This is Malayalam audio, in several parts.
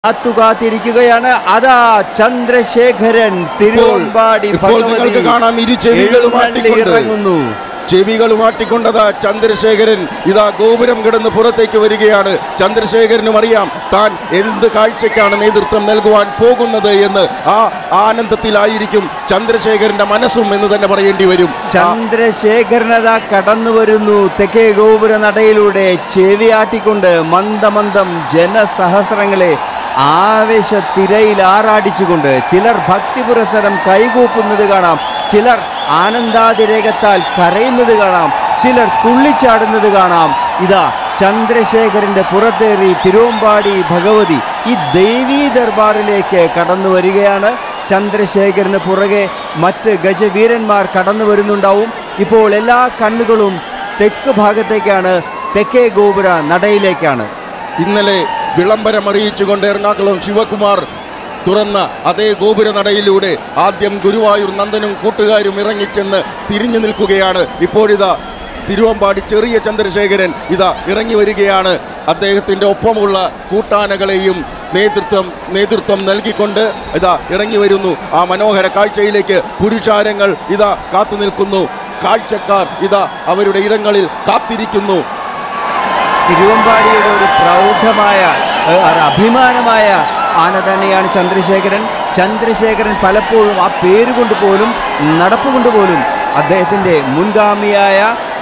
കാത്തുകാത്തിരിക്കുകയാണ് അതാ ചന്ദ്രശേഖരൻ തിരുവമ്പാടി ഇപ്പോൾ നിങ്ങൾക്ക് കാണാം ഇരു ചെവികളും ആട്ടിക്കൊണ്ട്. ഇറങ്ങുന്നു ചെവികൾ മാട്ടിക്കൊണ്ടതാ ചന്ദ്രശേഖരൻ ഇതാ ഗോപുരം കിടന്ന് പുറത്തേക്ക് വരികയാണ് ചന്ദ്രശേഖരനും അറിയാം താൻ എന്ത് കാഴ്ചയ്ക്കാണ് നേതൃത്വം നൽകുവാൻ പോകുന്നത് എന്ന് ആ ആനന്ദത്തിലായിരിക്കും ചന്ദ്രശേഖരന്റെ മനസ്സും എന്ന് തന്നെ പറയേണ്ടി വരും ചന്ദ്രശേഖരനത കടന്നു വരുന്നു തെക്കേ ഗോപുര നടയിലൂടെ ചെവിയാട്ടിക്കൊണ്ട് മന്ദമന്ദം ജനസഹസ്രങ്ങളെ ആവേശ തിരയിൽ ആറാടിച്ചുകൊണ്ട് ചിലർ ഭക്തി പുരസരം കൈകൂപ്പുന്നത് കാണാം ചിലർ ആനന്ദാതിരേകത്താൽ കരയുന്നത് കാണാം ചിലർ തുള്ളിച്ചാടുന്നത് കാണാം ഇതാ ചന്ദ്രശേഖരന്റെ പുറത്തേറി തിരുവമ്പാടി ഭഗവതി ഈ ദേവീ ദർബാറിലേക്ക് കടന്നു വരികയാണ് ചന്ദ്രശേഖരന് പുറകെ മറ്റ് ഗജവീരന്മാർ കടന്നു വരുന്നുണ്ടാവും ഇപ്പോൾ എല്ലാ കണ്ണുകളും തെക്ക് ഭാഗത്തേക്കാണ് തെക്കേ ഗോപുര നടയിലേക്കാണ് ഇന്നലെ വിളംബരം അറിയിച്ചുകൊണ്ട് എറണാകുളം ശിവകുമാർ തുറന്ന അതേ ഗോപുര നടയിലൂടെ ആദ്യം ഗുരുവായൂർ നന്ദനും കൂട്ടുകാരും ഇറങ്ങിച്ചെന്ന് തിരിഞ്ഞു നിൽക്കുകയാണ് ഇപ്പോഴിതാ തിരുവമ്പാടി ചെറിയ ചന്ദ്രശേഖരൻ ഇതാ ഇറങ്ങി വരികയാണ് അദ്ദേഹത്തിൻ്റെ ഒപ്പമുള്ള കൂട്ടാനകളെയും നേതൃത്വം നേതൃത്വം നൽകിക്കൊണ്ട് ഇതാ ഇറങ്ങി വരുന്നു ആ മനോഹര കാഴ്ചയിലേക്ക് പുരുഷാരങ്ങൾ ഇതാ കാത്തു നിൽക്കുന്നു കാഴ്ചക്കാർ ഇതാ അവരുടെ ഇടങ്ങളിൽ കാത്തിരിക്കുന്നു തിരുവമ്പാടിയുടെ ഒരു പ്രൗഢമായ ഏഹ്, ഒരു അഭിമാനമായ ആന തന്നെയാണ് ചന്ദ്രശേഖരൻ ചന്ദ്രശേഖരൻ പലപ്പോഴും ആ പേര് കൊണ്ട് പോലും നടപ്പ് കൊണ്ട് പോലും അദ്ദേഹത്തിൻ്റെ മുൻഗാമിയായ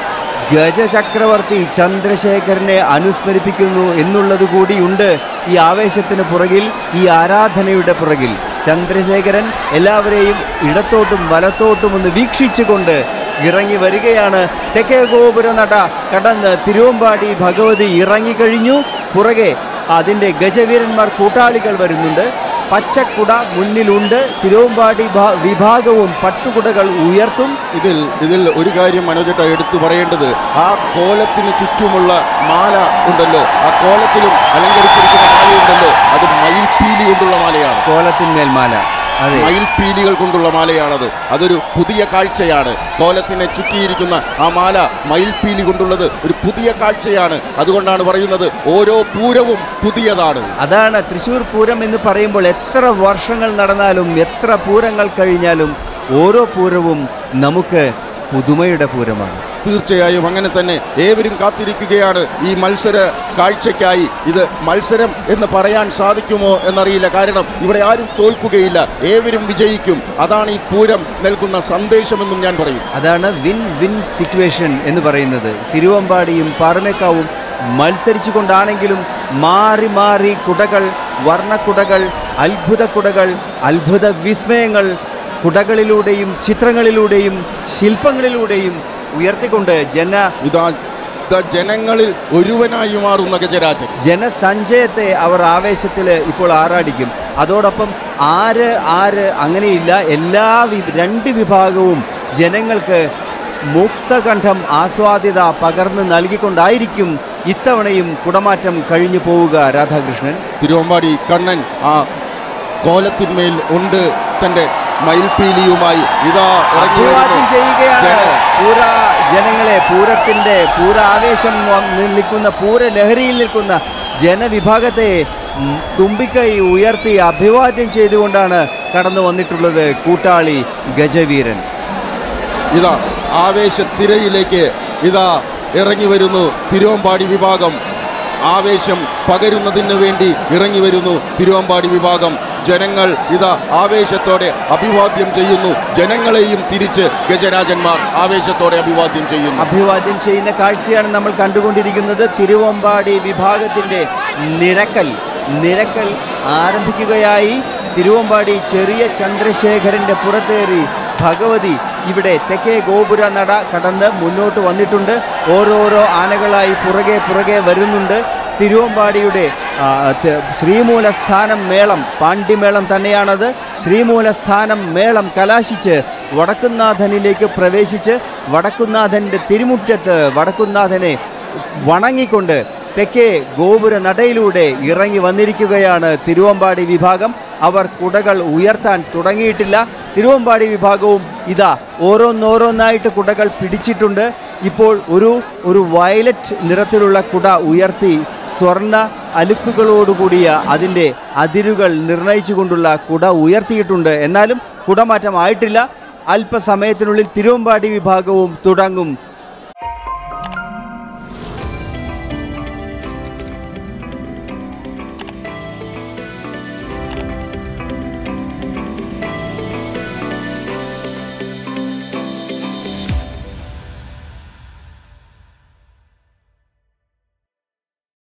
ഗജചക്രവർത്തി ചന്ദ്രശേഖരനെ അനുസ്മരിപ്പിക്കുന്നു എന്നുള്ളത് കൂടിയുണ്ട് ഈ ആവേശത്തിന് പുറകിൽ ഈ ആരാധനയുടെ പുറകിൽ ചന്ദ്രശേഖരൻ എല്ലാവരെയും ഇടത്തോട്ടും വലത്തോട്ടും ഒന്ന് വീക്ഷിച്ചുകൊണ്ട് ഇറങ്ങി വരികയാണ് തെക്കേ ഗോപുര നട കടന്ന് തിരുവമ്പാടി ഭഗവതി ഇറങ്ങിക്കഴിഞ്ഞു പുറകെ അതിൻ്റെ ഗജവീരന്മാർ കൂട്ടാളികൾ വരുന്നുണ്ട് പച്ചക്കുട മുന്നിലുണ്ട് തിരുവമ്പാടി ഭ- വിഭാഗവും പട്ടുകുടകൾ ഉയർത്തും ഇതിൽ ഇതിൽ ഒരു കാര്യം മനോജേട്ട എടുത്തു പറയേണ്ടത് ആ കോലത്തിന് ചുറ്റുമുള്ള മാല ഉണ്ടല്ലോ ആ കോലത്തിലും അലങ്കരിച്ചിരിക്കുന്ന മാലയുണ്ടല്ലോ അത് മയിൽപ്പീലി കൊണ്ടുള്ള മാലയാണ് കോലത്തിന്മേൽ മാല അതെ മയിൽപ്പീലികൾ കൊണ്ടുള്ള മാലയാണത് അതൊരു പുതിയ കാഴ്ചയാണ് കോലത്തിനെ ചുറ്റിയിരിക്കുന്ന ആ മാല മയിൽപ്പീലി കൊണ്ടുള്ളത് ഒരു പുതിയ കാഴ്ചയാണ് അതുകൊണ്ടാണ് പറയുന്നത് ഓരോ പൂരവും പുതിയതാണ് അതാണ് തൃശ്ശൂർ പൂരം എന്ന് പറയുമ്പോൾ എത്ര വർഷങ്ങൾ നടന്നാലും എത്ര പൂരങ്ങൾ കഴിഞ്ഞാലും ഓരോ പൂരവും നമുക്ക് പുതുമയുടെ പൂരമാണ് തീർച്ചയായും അങ്ങനെ തന്നെ ഏവരും കാത്തിരിക്കുകയാണ് ഈ മത്സര കാഴ്ചയ്ക്കായി ഇത് മത്സരം എന്ന് പറയാൻ സാധിക്കുമോ എന്നറിയില്ല കാരണം ഇവിടെ ആരും തോൽക്കുകയില്ല ഏവരും വിജയിക്കും അതാണ് ഈ പൂരം നൽകുന്ന സന്ദേശമെന്നും ഞാൻ പറയും അതാണ് വിൻ വിൻ സിറ്റുവേഷൻ എന്ന് പറയുന്നത് തിരുവമ്പാടിയും പാറമേക്കാവും മത്സരിച്ചു കൊണ്ടാണെങ്കിലും മാറി മാറി കുടകൾ വർണ്ണക്കുടകൾ അത്ഭുത കുടകൾ അത്ഭുത വിസ്മയങ്ങൾ കുടകളിലൂടെയും ചിത്രങ്ങളിലൂടെയും ശില്പങ്ങളിലൂടെയും ഉയർത്തിക്കൊണ്ട് ജന ഇതാ ഇതാ ജനങ്ങളിൽ ഒരുവനായി മാറുന്ന ഗജരാജൻ ജനസഞ്ചയത്തെ അവർ ആവേശത്തിൽ ഇപ്പോൾ ആറാടിക്കും അതോടൊപ്പം ആര് ആര് അങ്ങനെയില്ല എല്ലാ വി രണ്ട് വിഭാഗവും ജനങ്ങൾക്ക് മുക്തകണ്ഠം ആസ്വാദ്യത പകർന്ന് നൽകിക്കൊണ്ടായിരിക്കും ഇത്തവണയും കുടമാറ്റം കഴിഞ്ഞു പോവുക രാധാകൃഷ്ണൻ തിരുവമ്പാടി കണ്ണൻ ആ കോലത്തിന്മേൽ ഉണ്ട് തന്റെ മയിൽപ്പീലിയുമായി ഇതാ ഇറങ്ങി അഭിവാദ്യം വരുന്നു. ചെയ്യുകയാണ് ജന- പൂര ജനങ്ങളെ പൂരത്തിന്റെ പൂര ആവേശം വന്ന് നിൽക്കുന്ന പൂര ലഹരിയിൽ നിൽക്കുന്ന ജനവിഭാഗത്തെ ഉം, തുമ്പിക്കൈ ഉയർത്തി അഭിവാദ്യം ചെയ്തുകൊണ്ടാണ് കടന്നു വന്നിട്ടുള്ളത് കൂട്ടാളി ഗജവീരൻ ഇതാ ആവേശത്തിരയിലേക്ക് ഇതാ ഇറങ്ങി വരുന്നു തിരുവമ്പാടി വിഭാഗം ആവേശം പകരുന്നതിന് വേണ്ടി ഇറങ്ങി വരുന്നു തിരുവമ്പാടി വിഭാഗം ജനങ്ങൾ ഇതാ ആവേശത്തോടെ അഭിവാദ്യം ചെയ്യുന്നു ജനങ്ങളെയും തിരിച്ച് ഗജരാജന്മാർ ആവേശത്തോടെ അഭിവാദ്യം ചെയ്യുന്നു അഭിവാദ്യം ചെയ്യുന്ന കാഴ്ചയാണ് നമ്മൾ കണ്ടുകൊണ്ടിരിക്കുന്നത് തിരുവമ്പാടി വിഭാഗത്തിന്റെ നിരക്കൽ നിരക്കൽ ആരംഭിക്കുകയായി തിരുവമ്പാടി ചെറിയ ചന്ദ്രശേഖരന്റെ പുറത്തേറി ഭഗവതി ഇവിടെ തെക്കേ ഗോപുര നട കടന്ന് മുന്നോട്ട് വന്നിട്ടുണ്ട് ഓരോരോ ആനകളായി പുറകെ പുറകെ വരുന്നുണ്ട് തിരുവമ്പാടിയുടെ ആ, ത- ശ്രീമൂലസ്ഥാനം മേളം പാണ്ഡിമേളം തന്നെയാണത് ശ്രീമൂലസ്ഥാനം മേളം കലാശിച്ച് വടക്കുന്നാഥനിലേക്ക് പ്രവേശിച്ച് വടക്കുന്നാഥൻ്റെ തിരുമുറ്റത്ത് വടക്കുന്നാഥനെ വണങ്ങിക്കൊണ്ട് തെക്കേ ഗോപുര നടയിലൂടെ ഇറങ്ങി വന്നിരിക്കുകയാണ് തിരുവമ്പാടി വിഭാഗം അവർ കുടകൾ ഉയർത്താൻ തുടങ്ങിയിട്ടില്ല തിരുവമ്പാടി വിഭാഗവും ഇതാ ഓരോന്നോരോന്നായിട്ട് കുടകൾ പിടിച്ചിട്ടുണ്ട് ഇപ്പോൾ ഒരു ഒരു വയലറ്റ് നിറത്തിലുള്ള കുട ഉയർത്തി സ്വർണ്ണ അലുക്കുകളോടുകൂടിയ അതിൻ്റെ അതിരുകൾ നിർണയിച്ചുകൊണ്ടുള്ള കുട ഉയർത്തിയിട്ടുണ്ട് എന്നാലും കുടമാറ്റം ആയിട്ടില്ല അല്പസമയത്തിനുള്ളിൽ തിരുവമ്പാടി വിഭാഗവും തുടങ്ങും